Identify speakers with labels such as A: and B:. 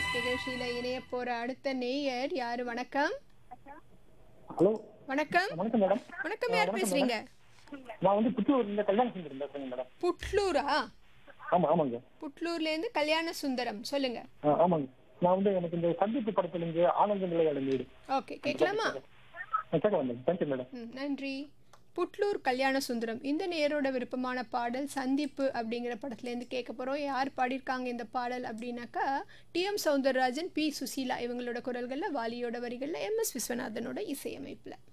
A: S நிகழ்ச்சியில இணைய போற அடுத்த நேயர் யாரு வணக்கம்
B: ஹலோ
A: வணக்கம்
B: வணக்கம் மேடம்
A: வணக்கம் யார் பேசுறீங்க
B: நான் வந்து புத்தூர் இந்த கல்யாணம் செஞ்சிருந்தேன் பேசுறேங்க மேடம்
A: புட்லூரா
B: ஆமா ஆமாங்க
A: புட்லூர்ல இருந்து கல்யாண சுந்தரம் சொல்லுங்க
B: ஆ, ஆமாங்க நான் வந்து எனக்கு இந்த சந்திப்பு படத்துல இருந்து ஆனந்த நிலையாட வீடு
A: ஓகே கேட்கலாமா
B: கேட்க வந்தேன் தேங்க்யூ மேடம்
A: ம், நன்றி புட்லூர் கல்யாண சுந்தரம் இந்த நேரோட விருப்பமான பாடல் சந்திப்பு அப்படிங்கிற படத்துலேருந்து கேட்க போகிறோம் யார் பாடியிருக்காங்க இந்த பாடல் அப்படின்னாக்கா டிஎம் சௌந்தரராஜன் பி சுசீலா இவங்களோட குரல்களில் வாலியோட வரிகளில் எம் எஸ் விஸ்வநாதனோட இசையமைப்பில்